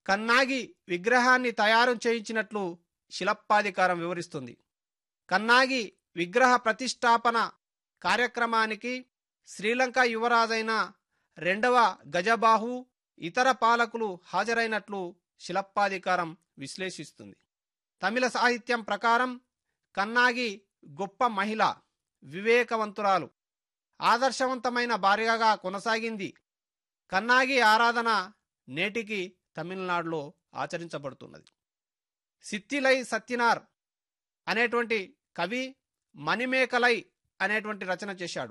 కన్నాగి విగ్రహాన్ని తయారు చేయించినట్లు శిలప్పాధికారం వివరిస్తుంది కన్నాగి విగ్రహ ప్రతిష్టాపన కార్యక్రమానికి శ్రీలంక యువరాజైన రెండవ గజబాహు ఇతర పాలకులు హాజరైనట్లు శిలప్పాధికారం విశ్లేషిస్తుంది తమిళ సాహిత్యం ప్రకారం కన్నాగి గొప్ప మహిళ వివేకవంతురాలు ఆదర్శవంతమైన భార్యగా కొనసాగింది కన్నాగి ఆరాధన నేటికి తమిళనాడులో ఆచరించబడుతున్నది సిత్తిలై సత్యనార్ అనేటువంటి కవి మణిమేకలై అనేటువంటి రచన చేశాడు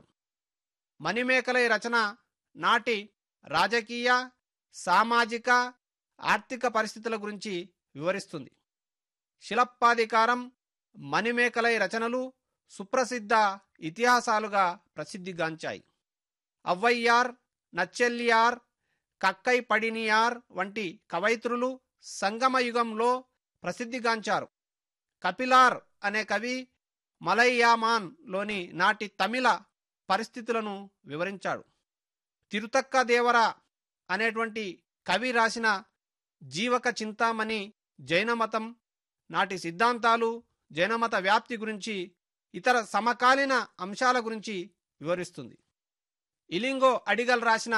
మణిమేకలై రచన నాటి రాజకీయ సామాజిక ఆర్థిక పరిస్థితుల గురించి వివరిస్తుంది శిలప్పాధికారం మణిమేకలై రచనలు సుప్రసిద్ధ ఇతిహాసాలుగా ప్రసిద్ధిగాంచాయి అవ్వయ్యార్ నచ్చెల్లియార్ కక్కై పడినియార్ వంటి కవయిత్రులు సంగమ యుగంలో ప్రసిద్ధిగాంచారు కపిలార్ అనే కవి మలయ్యామాన్ లోని నాటి తమిళ పరిస్థితులను వివరించాడు తిరుతక్క దేవర అనేటువంటి కవి రాసిన జీవక చింతామణి జైనమతం నాటి సిద్ధాంతాలు జైనమత వ్యాప్తి గురించి ఇతర సమకాలీన అంశాల గురించి వివరిస్తుంది ఇలింగో అడిగల్ రాసిన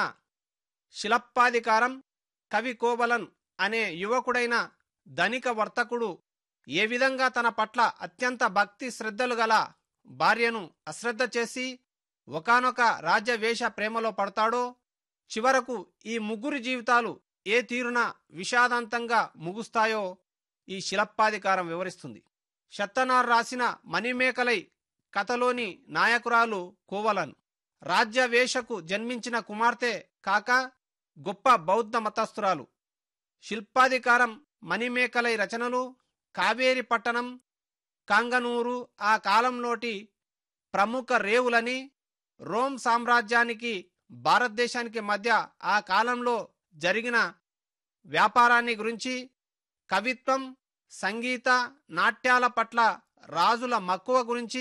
శిలప్పాధికారం కవి కోబలన్ అనే యువకుడైన ధనిక వర్తకుడు ఏ విధంగా తన పట్ల అత్యంత భక్తి శ్రద్ధలు గల భార్యను అశ్రద్ధ చేసి ఒకనొక రాజ్యవేష ప్రేమలో పడతాడో చివరకు ఈ ముగ్గురి జీవితాలు ఏ తీరున విషాదాంతంగా ముగుస్తాయో ఈ శిలప్పాధికారం వివరిస్తుంది శత్తనార్ రాసిన మణిమేకలై కథలోని నాయకురాలు కోవలన్ రాజ్యవేషకు జన్మించిన కుమార్తె కాక గొప్ప బౌద్ధ మతస్థురాలు శిల్పాధికారం మణిమేకలై రచనలు కావేరి పట్టణం కాంగనూరు ఆ కాలంలోటి ప్రముఖ రేవులని రోమ్ సామ్రాజ్యానికి భారతదేశానికి మధ్య ఆ కాలంలో జరిగిన వ్యాపారాన్ని గురించి కవిత్వం సంగీత నాట్యాల పట్ల రాజుల మక్కువ గురించి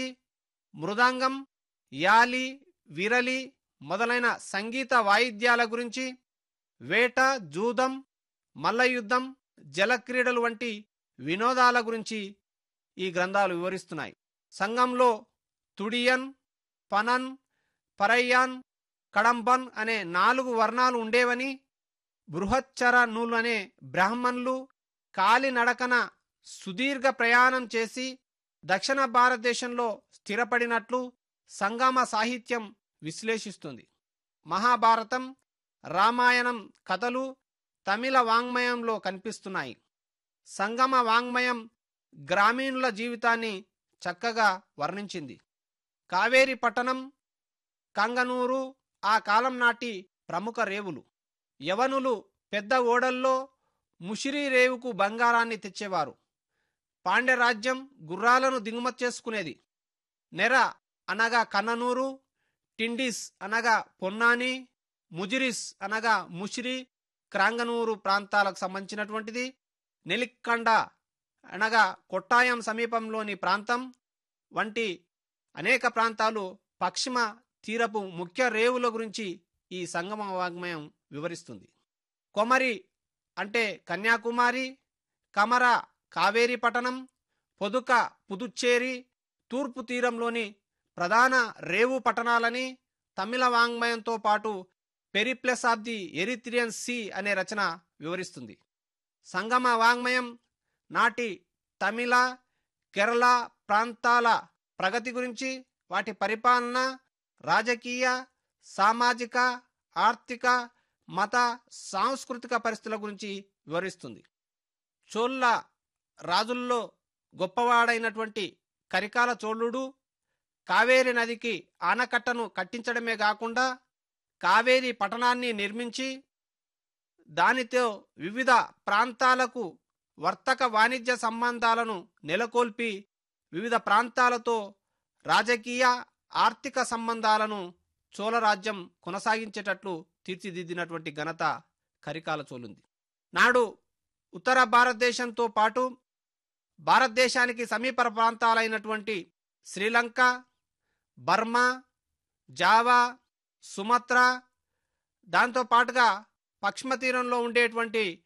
మృదంగం యాలి విరలి మొదలైన సంగీత వాయిద్యాల గురించి వేట జూదం మల్లయుద్ధం జలక్రీడలు వంటి వినోదాల గురించి ఈ గ్రంథాలు వివరిస్తున్నాయి సంఘంలో తుడియన్ పనన్ పరయ్యాన్ కడంబన్ అనే నాలుగు వర్ణాలు ఉండేవని బృహచ్చరనులు అనే బ్రాహ్మణులు కాలినడకన సుదీర్ఘ ప్రయాణం చేసి దక్షిణ భారతదేశంలో స్థిరపడినట్లు సంగమ సాహిత్యం విశ్లేషిస్తుంది మహాభారతం రామాయణం కథలు తమిళ వాంగ్మయంలో కనిపిస్తున్నాయి సంగమ వాంగ్మయం గ్రామీణుల జీవితాన్ని చక్కగా వర్ణించింది కావేరి పట్టణం కంగనూరు ఆ కాలం నాటి ప్రముఖ రేవులు యవనులు పెద్ద ఓడల్లో ముషిరి రేవుకు బంగారాన్ని తెచ్చేవారు పాండ్యరాజ్యం గుర్రాలను దిగుమతి చేసుకునేది నెర అనగా కన్ననూరు టిండిస్ అనగా పొన్నాని ముజిరిస్ అనగా ముషిరి క్రాంగనూరు ప్రాంతాలకు సంబంధించినటువంటిది నెలిక్కండ అనగా కొట్టాయం సమీపంలోని ప్రాంతం వంటి అనేక ప్రాంతాలు పశ్చిమ తీరపు ముఖ్య రేవుల గురించి ఈ సంగమ వాగ్మయం వివరిస్తుంది కొమరి అంటే కన్యాకుమారి కమర కావేరి పట్టణం పొదుక పుదుచ్చేరి తూర్పు తీరంలోని ప్రధాన రేవు పట్టణాలని తమిళ వాంగ్మయంతో పాటు Periplus of the Erythraean Sea అనే రచన వివరిస్తుంది సంగమ వాంగ్మయం నాటి తమిళ కేరళ ప్రాంతాల ప్రగతి గురించి వాటి పరిపాలన రాజకీయ సామాజిక ఆర్థిక మత సాంస్కృతిక పరిస్థితుల గురించి వివరిస్తుంది చోళ్ళ రాజుల్లో గొప్పవాడైనటువంటి కరికాల చోళుడు కావేరి నదికి ఆనకట్టను కట్టించడమే కాకుండా కావేరి పట్టణాన్ని నిర్మించి దానితో వివిధ ప్రాంతాలకు వర్తక వాణిజ్య సంబంధాలను నెలకొల్పి వివిధ ప్రాంతాలతో రాజకీయ ఆర్థిక సంబంధాలను చోళరాజ్యం కొనసాగించేటట్లు తీర్చిదిద్దినటువంటి ఘనత కరికాల చోళుంది నాడు ఉత్తర భారతదేశంతో పాటు భారతదేశానికి సమీప ప్రాంతాలైనటువంటి శ్రీలంక బర్మా జావా సుమత్రా దాంతో పాటుగా పశ్చిమ తీరంలో ఉండేటువంటి